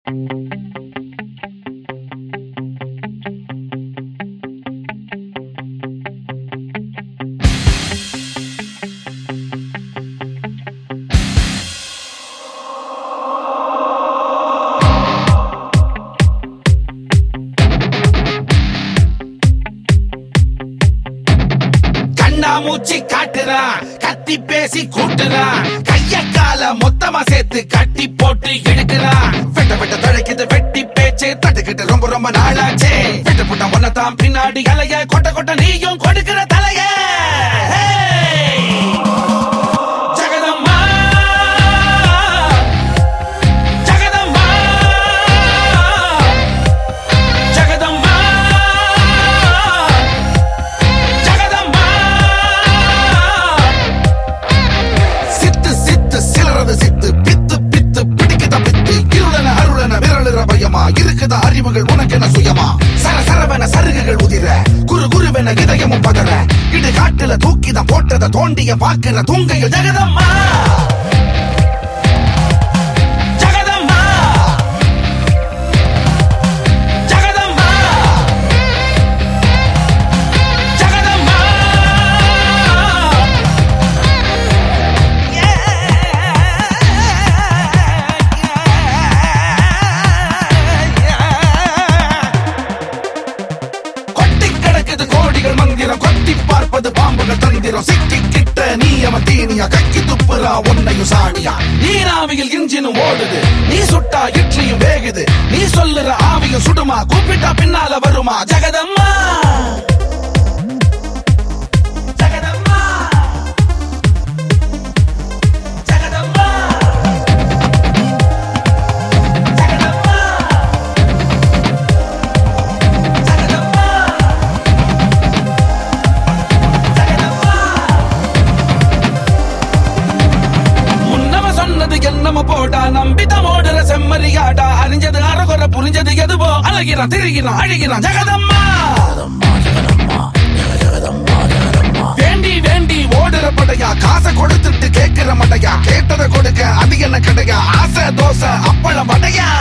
மூச்சு காட்டுறான் கத்தி பேசி கூட்டுறான் கைய கால மொத்தமா சேர்த்து கட்டி போட்டு எடுக்கிறான் வெட்ட வெட்ட தழைக்குது வெட்டி பேச்சு தட்டுக்கிட்டு ரொம்ப ரொம்ப நாளாச்சே வெட்ட புட்ட ஒன்னதான் பின்னாடி அலைய கொட்ட கொட்ட நீயும் கொடுக்கிற தலைய ஜெகதம்மா ஜெகதம்மா ஜெகதம்மா ஜெகதம்மா சித்து சித்து சிலரது சித்து பித்து பித்து பிடிக்குத பித்து இருளன அருளன விரலுற பயமா இருக்குத அறிவுகள் உனக்கென சுயமா சர சரவென சருகுகள் உதிர குரு குருவென இதயமும் பதற இடு காட்டுல தூக்கிதான் போட்டத தோண்டிய பாக்குற தூங்கையில் ஜெகதம்மா ஜெகதம்மா ஜெகதம்மா ஜெகதம்மா கொட்டி கிடக்குது கோடிகள் மந்திரம் கொத்தி பார்ப்பது பாம்புகள் தந்திரம் சிக்கி கிட்ட நீ அவன் தீனியா கக்கி துப்புறா உன்னையும் சாணியா நீராவியில் இன்ஜினும் ஓடுது நீ சுட்டா இட்லியும் வேகுது நீ சொல்லுற ஆவியும் சுடுமா கூப்பிட்டா பின்னால வருமா ஜெகதம்மா ஜெகதம்மா ஜெகதம்மா ஜெகதம்மா ஜெகதம்மா முன்னம சொன்னது என்னமோ போடா நம்பிதான் ஓடுற செம்மறியாடா அறிஞ்சது அறகுற புரிஞ்சது எதுவோ அழகிறான் திரிகிறான் அழுகிறான் ஜெகதம்மா வேண்டி வேண்டி ஓடுற படையா காசை கொடுத்துட்டு கேட்கிற மடையா கேட்டதை கொடுக்க அது என்ன கடையா ஆசை தோசை அப்பளம் வடையா